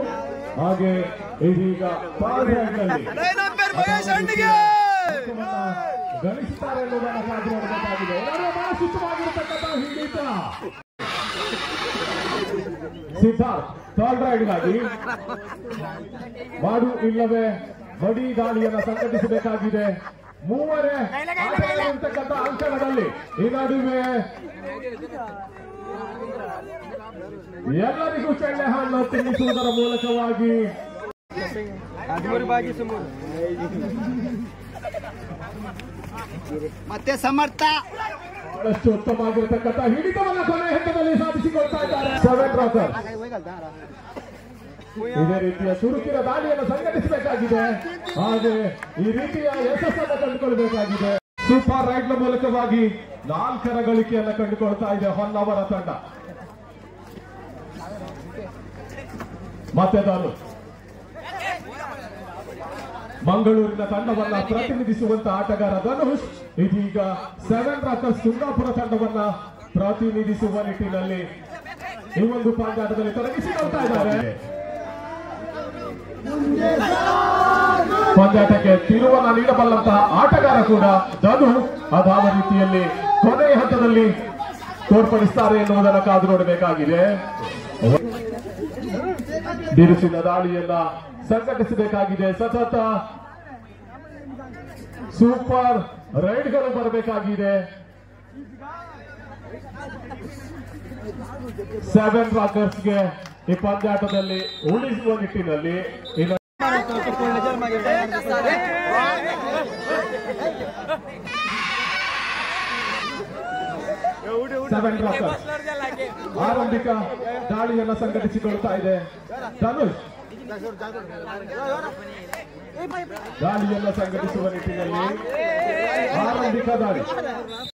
ಹಾಗೆ ಇದೀಗ ಪಾರ್ಲಿಮೆಂಟ್ನಲ್ಲಿ ಗಳಿಸುತ್ತಾರೆ ಎನ್ನುವುದನ್ನು ಕಾದು ನೋಡಬೇಕಾಗಿದೆ ಎಲ್ಲರೂ ಬಹಳ ಸುತ್ತವಾಗಿರತಕ್ಕಂಥ ಹಿಂದಿತ ಸಿದ್ಧಾರ್ಥ್ ಥರ್ಡ್ ರೈಡ್ಗಾಗಿ ಮಾಡು ಇಲ್ಲವೇ ಬಡಿ ದಾಳಿಯನ್ನು ಸಂಘಟಿಸಬೇಕಾಗಿದೆ ಮೂವರೇ ಆಟಗಾರರಿರ್ತಕ್ಕಂಥ ಅಂಕಣದಲ್ಲಿ ಈ ನಡುವೆ ಎಲ್ಲರಿಗೂ ಚೆಂಡೆ ಹಣ್ಣು ತಿನ್ನಿಸುವುದರ ಮೂಲಕವಾಗಿ ಮತ್ತೆ ಸಮರ್ಥ ಬಹಳಷ್ಟು ಉತ್ತಮವಾಗಿರತಕ್ಕಂಥ ಹಿಡಿತವನ್ನ ಕೊನೆ ಹಂತದಲ್ಲಿ ಸಾಧಿಸಿಕೊಳ್ತಾ ಇದ್ದಾರೆ ಸೆವೆನ್ ರಾಕರ್ ಇದೇ ರೀತಿಯ ಚುರುಕಿನ ದಾಳಿಯನ್ನು ಸಂಘಟಿಸಬೇಕಾಗಿದೆ ಹಾಗೆ ಈ ರೀತಿಯ ಯಶಸ್ಸನ್ನು ಕಂಡುಕೊಳ್ಬೇಕಾಗಿದೆ ಸೂಪರ್ ರೈಡ್ ನ ಮೂಲಕವಾಗಿ ನಾಲ್ಕರ ಗಳಿಕೆಯನ್ನು ಕಂಡುಕೊಳ್ತಾ ಇದೆ ಹೊನ್ನವರ ತಂಡ ಮತ್ತೆ ನಾನು ಮಂಗಳೂರಿನ ತಂಡವನ್ನ ಪ್ರತಿನಿಧಿಸುವಂತ ಆಟಗಾರ ಧನುಷ್ ಇದೀಗ ಸೆವೆನ್ ರಾಕರ್ಸ್ ಸಿಂಗಾಪುರ ತಂಡವನ್ನ ಪ್ರತಿನಿಧಿಸುವ ನಿಟ್ಟಿನಲ್ಲಿ ಈ ಒಂದು ಪಂದ್ಯಾಟದಲ್ಲಿ ತೊಡಗಿಸಿಕೊಳ್ತಾ ಇದ್ದಾರೆ ಪಂದ್ಯಾಟಕ್ಕೆ ತಿರುವನ್ನ ನೀಡಬಲ್ಲಂತಹ ಆಟಗಾರ ಕೂಡ ಧನು ಅದಾವ ರೀತಿಯಲ್ಲಿ ಕೊನೆಯ ಹಂತದಲ್ಲಿ ತೋರ್ಪಡಿಸ್ತಾರೆ ಎನ್ನುವುದನ್ನು ಕಾದು ನೋಡಬೇಕಾಗಿದೆ ಬಿರುಸಿನ ದಾಳಿಯನ್ನ ಸಂಘಟಿಸಬೇಕಾಗಿದೆ ಸತತ ಸೂಪರ್ ರೈಡ್ಗಳು ಬರಬೇಕಾಗಿದೆ ಸೆವೆನ್ ರಾಕರ್ಸ್ಗೆ ಈ ಪಂದ್ಯಾಟದಲ್ಲಿ ಉಳಿಸುವ ನಿಟ್ಟಿನಲ್ಲಿ ಇನ್ನು ಸೆವೆನ್ ರಾಕರ್ಸ್ ಆರಂಭಿಕ ದಾಳಿಯನ್ನ ಸಂಘಟಿಸಿಕೊಳ್ತಾ ಇದೆ ಧನುಷ್ ದಾಳಿಯನ್ನ ಸಂಘಟಿಸುವ ನಿಟ್ಟಿನಲ್ಲಿ ಆರಂಭಿಕ ದಾಳಿ